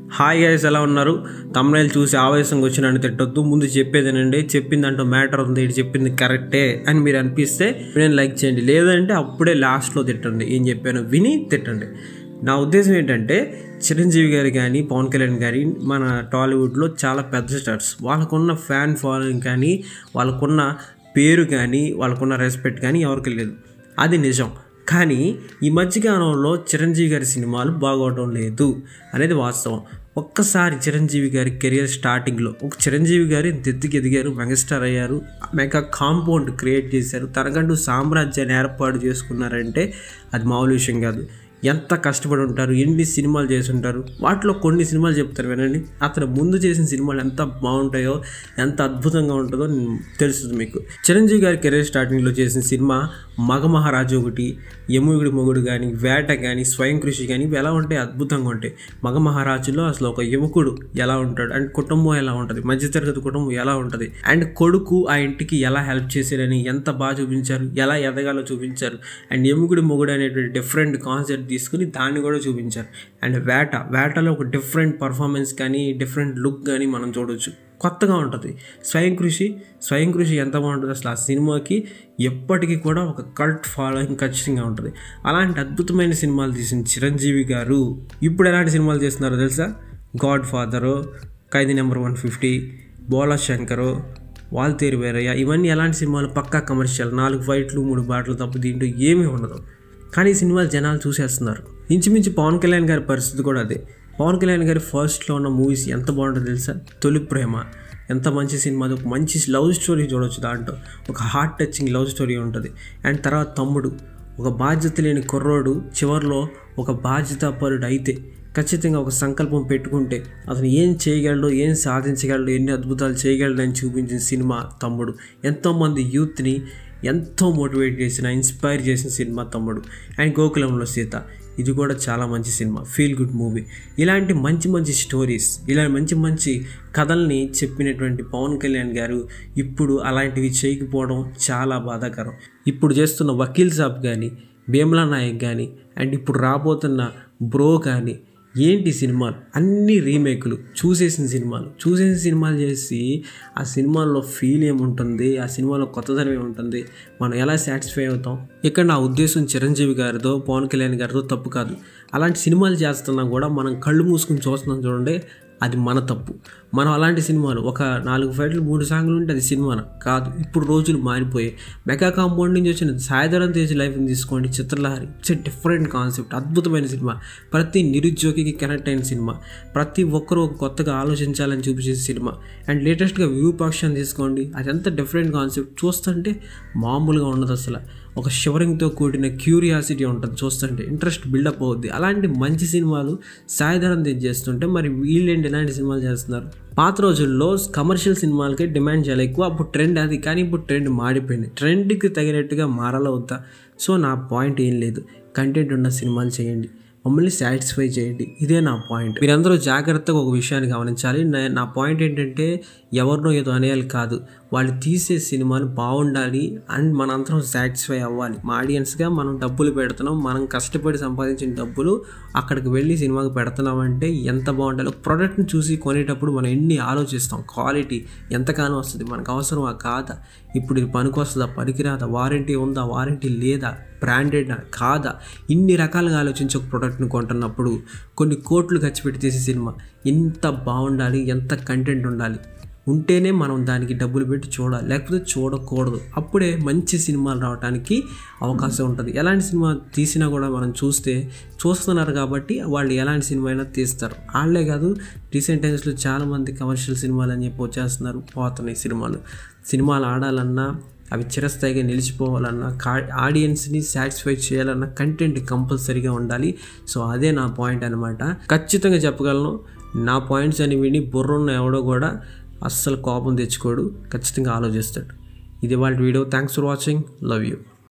hi guys ఎలా ఉన్నారు thumbnail చూసి ఆవేశంగా వచ్చి నన్ను తిట్టొద్దు ముందు చెప్పేదేనండి చెప్పిందంటూ మ్యాటర్ ఉంది ఇది చెప్పింది కరెక్టే అని మీరు అనిపిస్తే నేను లైక్ చేయండి లేదంటే అప్పుడే లాస్ట్లో తిట్టండి ఏం చెప్పాను విని తిట్టండి నా ఉద్దేశం ఏంటంటే చిరంజీవి గారు కానీ పవన్ కళ్యాణ్ గారి మన టాలీవుడ్లో చాలా పెద్ద స్టార్స్ వాళ్ళకున్న ఫ్యాన్ ఫాలోయింగ్ కానీ వాళ్ళకున్న పేరు కానీ వాళ్ళకున్న రెస్పెక్ట్ కానీ ఎవరికి లేదు అది నిజం కానీ ఈ మధ్యకాలంలో చిరంజీవి గారి సినిమాలు బాగోవడం లేదు అనేది వాస్తవం ఒక్కసారి చిరంజీవి గారి కెరియర్ స్టార్టింగ్లో ఒక చిరంజీవి గారు ఎత్తుకి ఎదిగారు మెగాస్టార్ అయ్యారు మెగా కాంపౌండ్ క్రియేట్ చేశారు తనకంటూ సామ్రాజ్యాన్ని ఏర్పాటు చేసుకున్నారంటే అది మామూలు విషయం కాదు ఎంత కష్టపడి ఉంటారు ఎన్ని సినిమాలు చేసి ఉంటారు వాటిలో కొన్ని సినిమాలు చెప్తారు వినండి అతను ముందు చేసిన సినిమాలు ఎంత బాగుంటాయో ఎంత అద్భుతంగా ఉంటుందో తెలుస్తుంది మీకు చిరంజీవి గారి కెరీర్ స్టార్టింగ్లో చేసిన సినిమా మగ మహారాజు ఒకటి యముగుడి మొగుడు కానీ వేట కానీ స్వయం కృషి కానీ ఇవి ఎలా ఉంటాయి అద్భుతంగా ఉంటాయి మగ మహారాజులో అసలు ఒక యువకుడు ఎలా ఉంటాడు అండ్ కుటుంబం ఎలా ఉంటుంది మధ్యతరగతి కుటుంబం ఎలా ఉంటుంది అండ్ కొడుకు ఆ ఇంటికి ఎలా హెల్ప్ చేశారని ఎంత బాగా చూపించారు ఎలా ఎదగాలో చూపించారు అండ్ ఎముగుడి మొగుడు అనేటువంటి డిఫరెంట్ కాన్సెప్ట్ తీసుకుని దాన్ని కూడా చూపించారు అండ్ వేట వేటలో ఒక డిఫరెంట్ పర్ఫార్మెన్స్ కానీ డిఫరెంట్ లుక్ కానీ మనం చూడొచ్చు కొత్తగా ఉంటుంది స్వయం కృషి స్వయం కృషి ఎంత బాగుంటుంది అసలు ఆ సినిమాకి ఎప్పటికీ కూడా ఒక కల్ట్ ఫాలోయింగ్ ఖచ్చితంగా ఉంటుంది అలాంటి అద్భుతమైన సినిమాలు తీసిన చిరంజీవి గారు ఇప్పుడు ఎలాంటి సినిమాలు చేస్తున్నారో తెలుసా God father Khaidi number one fifty Bhola Shankar Waltair Veerayya ఇవన్నీ ఎలాంటి సినిమాలు పక్కా కమర్షియల్ నాలుగు ఫైట్లు మూడు బాటలు తప్ప దీంట్లో ఏమీ ఉండదు కానీ ఈ సినిమాలు జనాలు చూసేస్తున్నారు ఇంచుమించు పవన్ కళ్యాణ్ గారి పరిస్థితి కూడా అదే పవన్ కళ్యాణ్ గారి ఫస్ట్లో ఉన్న మూవీస్ ఎంత బాగుంటుందో తెలుసా తొలి ప్రేమ ఎంత మంచి సినిమా అది ఒక మంచి లవ్ స్టోరీ చూడవచ్చు దాంట్లో ఒక హార్ట్ టచింగ్ లవ్ స్టోరీ ఉంటుంది అండ్ తర్వాత తమ్ముడు ఒక బాధ్యత లేని కుర్రోడు చివరిలో ఒక బాధ్యతాపరుడు అయితే ఖచ్చితంగా ఒక సంకల్పం పెట్టుకుంటే అతను ఏం చేయగలడు ఏం సాధించగలడు ఎన్ని అద్భుతాలు చేయగలడు అని చూపించిన సినిమా తమ్ముడు ఎంతోమంది యూత్ని ఎంతో మోటివేట్ చేసిన ఇన్స్పైర్ చేసిన సినిమా తమ్ముడు అండ్ గోకులంలో సీత ఇది కూడా చాలా మంచి సినిమా ఫీల్ గుడ్ మూవీ ఇలాంటి మంచి మంచి స్టోరీస్ ఇలాంటి మంచి మంచి కథల్ని చెప్పినటువంటి పవన్ కళ్యాణ్ గారు ఇప్పుడు అలాంటివి చేయకపోవడం చాలా బాధాకరం ఇప్పుడు చేస్తున్న వకీల్ సాబ్ కానీ భీమ్లా నాయక్ కానీ అండ్ ఇప్పుడు రాబోతున్న బ్రో కానీ ఏంటి సినిమాలు అన్ని రీమేకులు చూసేసిన సినిమాలు చూసేసిన సినిమాలు చేసి ఆ సినిమాల్లో ఫీల్ ఏముంటుంది ఆ సినిమాలో కొత్తదనం ఏముంటుంది మనం ఎలా సాటిస్ఫై అవుతాం ఇక్కడ నా ఉద్దేశం చిరంజీవి గారితో పవన్ కళ్యాణ్ గారితో తప్పు కాదు అలాంటి సినిమాలు చేస్తున్నా కూడా మనం కళ్ళు మూసుకుని చూస్తున్నాం చూడండి అది మన తప్పు మనం అలాంటి సినిమాలు ఒక నాలుగు ఫైట్లు మూడు సాంగ్లు ఉంటే అది సినిమా కాదు ఇప్పుడు రోజులు మారిపోయాయి మెగా కాంపౌండ్ నుంచి వచ్చిన సాయిధరం తేజ్ లైఫ్ని తీసుకోండి Chitralahari it's a different concept అద్భుతమైన సినిమా ప్రతి నిరుద్యోగికి కనెక్ట్ అయిన సినిమా ప్రతి ఒక్కరూ ఒక కొత్తగా ఆలోచించాలని చూపించే సినిమా అండ్ లేటెస్ట్గా విరూపాక్షని తీసుకోండి అది ఎంత డిఫరెంట్ కాన్సెప్ట్ చూస్తుంటే మామూలుగా ఉండదు అసలు ఒక షివరింగ్తో కూడిన క్యూరియాసిటీ ఉంటుంది చూస్తుంటే ఇంట్రెస్ట్ బిల్డప్ అవుద్ది అలాంటి మంచి సినిమాలు సాయిధరం చేస్తుంటే మరి వీళ్ళేంటి ఎలాంటి సినిమాలు చేస్తున్నారు పాత రోజుల్లో కమర్షియల్ సినిమాలకి డిమాండ్ చాలా ఎక్కువ అప్పుడు ట్రెండ్ అది కానీ ఇప్పుడు ట్రెండ్ మాడిపోయింది ట్రెండ్కి తగినట్టుగా మారాల వద్దా సో నా పాయింట్ ఏం లేదు కంటెంట్ ఉన్న సినిమాలు చేయండి మమ్మల్ని సాటిస్ఫై చేయండి ఇదే నా పాయింట్ మీరందరూ జాగ్రత్తగా ఒక విషయాన్ని గమనించాలి నా పాయింట్ ఏంటంటే ఎవరినో ఏదో అనేయాలి కాదు వాళ్ళు తీసే సినిమాలు బాగుండాలి అండ్ మనందరం సాటిస్ఫై అవ్వాలి మా ఆడియన్స్గా మనం డబ్బులు పెడుతున్నాం మనం కష్టపడి సంపాదించిన డబ్బులు అక్కడికి వెళ్ళి సినిమాకి పెడుతున్నామంటే ఎంత బాగుండాలి ఒక ప్రోడక్ట్ని చూసి కొనేటప్పుడు మనం ఎన్ని ఆలోచిస్తాం క్వాలిటీ ఎంతగానో వస్తుంది మనకు అవసరమా కాదా ఇప్పుడు ఇది పనికి వస్తుందా పనికిరాదా వారంటీ ఉందా వారంటీ లేదా బ్రాండెడ్ కాదా ఇన్ని రకాలుగా ఆలోచించి ఒక ప్రోడక్ట్ని కొంటున్నప్పుడు కొన్ని కోట్లు ఖర్చు పెట్టి తీసే సినిమా ఎంత బాగుండాలి ఎంత కంటెంట్ ఉండాలి ఉంటేనే మనం దానికి డబ్బులు పెట్టి చూడాలి లేకపోతే చూడకూడదు అప్పుడే మంచి సినిమాలు రావడానికి అవకాశం ఉంటుంది ఎలాంటి సినిమా తీసినా కూడా మనం చూస్తే చూస్తున్నారు కాబట్టి వాళ్ళు ఎలాంటి సినిమా అయినా తీస్తారు వాళ్ళే కాదు రీసెంట్ టైమ్స్లో చాలామంది కమర్షియల్ సినిమాలు అని చెప్పి వచ్చేస్తున్నారు పోతున్నాయి సినిమాలు సినిమాలు ఆడాలన్నా అవి చిరస్థాయిగా నిలిచిపోవాలన్నా కా ఆడియన్స్ని సాటిస్ఫై చేయాలన్నా కంటెంట్ కంపల్సరీగా ఉండాలి సో అదే నా పాయింట్ అనమాట ఖచ్చితంగా చెప్పగలను నా పాయింట్స్ అని విని బుర్రున్న ఎవడో కూడా అస్సలు కోపం తెచ్చుకోడు ఖచ్చితంగా ఆలోచిస్తాడు ఇది వాళ్ళ video thanks for watching love you